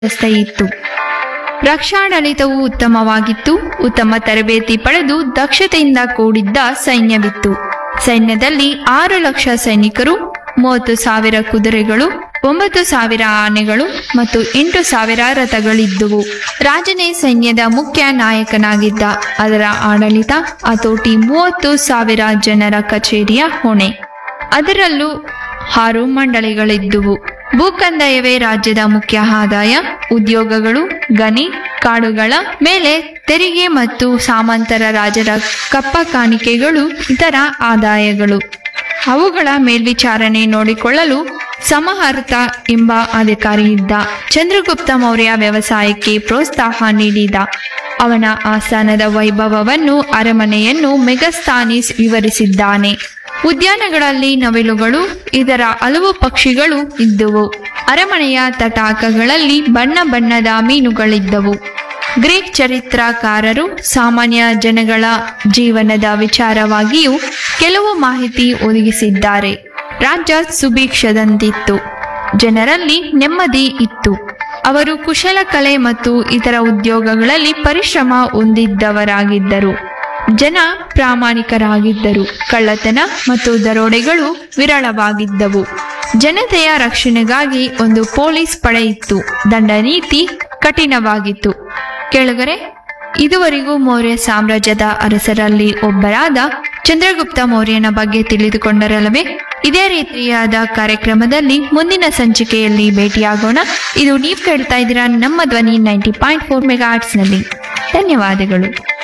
ವ್ಯವಸ್ಥೆ ಇತ್ತು ರಕ್ಷಾಡಳಿತವು ಉತ್ತಮವಾಗಿತ್ತು ಉತ್ತಮ ತರಬೇತಿ ಪಡೆದು ದಕ್ಷತೆಯಿಂದ ಕೂಡಿದ್ದ ಸೈನ್ಯವಿತ್ತು ಸೈನ್ಯದಲ್ಲಿ ಆರು ಲಕ್ಷ ಸೈನಿಕರು ಮೂವತ್ತು ಸಾವಿರ ಕುದುರೆಗಳು ಒಂಬತ್ತು ಸಾವಿರ ಆನೆಗಳು ಮತ್ತು ಎಂಟು ಸಾವಿರ ರಥಗಳಿದ್ದುವು ರಾಜನೇ ಸೈನ್ಯದ ಮುಖ್ಯ ನಾಯಕನಾಗಿದ್ದ ಅದರ ಆಡಳಿತ ಹತೋಟಿ ಮೂವತ್ತು ಸಾವಿರ ಜನರ ಕಚೇರಿಯ ಹೊಣೆ ಅದರಲ್ಲೂ ಆರು ಮಂಡಳಿಗಳಿದ್ದುವು ಭೂಕಂದಾಯವೇ ರಾಜ್ಯದ ಮುಖ್ಯ ಆದಾಯ ಉದ್ಯೋಗಗಳು ಗಣಿ ಕಾಡುಗಳ ಮೇಲೆ ತೆರಿಗೆ ಮತ್ತು ಸಾಮಂತರ ರಾಜರ ಕಪ್ಪ ಕಾಣಿಕೆಗಳು ಇತರ ಆದಾಯಗಳು ಅವುಗಳ ಮೇಲ್ವಿಚಾರಣೆ ನೋಡಿಕೊಳ್ಳಲು ಸಮಹರ್ತ ಎಂಬ ಅಧಿಕಾರಿ ಇದ್ದ ಚಂದ್ರಗುಪ್ತ ಮೌರ್ಯ ವ್ಯವಸಾಯಕ್ಕೆ ಪ್ರೋತ್ಸಾಹ ನೀಡಿದ ಅವನ ಆಸ್ಥಾನದ ವೈಭವವನ್ನು ಅರಮನೆಯನ್ನು ಮೆಗಸ್ತಾನಿಸ್ ವಿವರಿಸಿದ್ದಾನೆ ಉದ್ಯಾನಗಳಲ್ಲಿ ನವಿಲುಗಳು ಇದರ ಹಲವು ಪಕ್ಷಿಗಳು ಇದ್ದುವು ಅರಮನೆಯ ತಟಾಕಗಳಲ್ಲಿ ಬಣ್ಣ ಬಣ್ಣದ ಮೀನುಗಳಿದ್ದವು ಗ್ರೀಕ್ ಚರಿತ್ರಕಾರರು ಸಾಮಾನ್ಯ ಜನಗಳ ಜೀವನದ ವಿಚಾರವಾಗಿಯೂ ಕೆಲವು ಮಾಹಿತಿ ಒದಗಿಸಿದ್ದಾರೆ ರಾಜ್ಯ ಸುಭಿಕ್ಷದಂತಿತ್ತು ಜನರಲ್ಲಿ ನೆಮ್ಮದಿ ಇತ್ತು ಅವರು ಕುಶಲಕಲೆ ಮತ್ತು ಇತರ ಉದ್ಯೋಗಗಳಲ್ಲಿ ಪರಿಶ್ರಮ ಹೊಂದಿದ್ದವರಾಗಿದ್ದರು ಜನ ಪ್ರಾಮಾಣಿಕರಾಗಿದ್ದರು ಕಳ್ಳತನ ಮತ್ತು ದರೋಡೆಗಳು ವಿರಳವಾಗಿದ್ದವು ಜನತೆಯ ರಕ್ಷಣೆಗಾಗಿ ಒಂದು ಪೊಲೀಸ್ ಪಡೆ ಇತ್ತು ದಂಡ ನೀತಿ ಕಠಿಣವಾಗಿತ್ತು ಕೆಳಗರೆ ಇದುವರೆಗೂ ಮೌರ್ಯ ಸಾಮ್ರಾಜ್ಯದ ಅರಸರಲ್ಲಿ ಒಬ್ಬರಾದ ಚಂದ್ರಗುಪ್ತ ಮೌರ್ಯನ ಬಗ್ಗೆ ತಿಳಿದುಕೊಂಡರಲ್ಲವೇ ಇದೇ ರೀತಿಯಾದ ಕಾರ್ಯಕ್ರಮದಲ್ಲಿ ಮುಂದಿನ ಸಂಚಿಕೆಯಲ್ಲಿ ಭೇಟಿಯಾಗೋಣ ಇದು ನೀವು ಕೇಳ್ತಾ ಇದ್ದೀರಾ ನಮ್ಮ ಧ್ವನಿ ನೈಂಟಿ ಪಾಯಿಂಟ್ ಫೋರ್ ಮೆಗಾ ನಲ್ಲಿ ಧನ್ಯವಾದಗಳು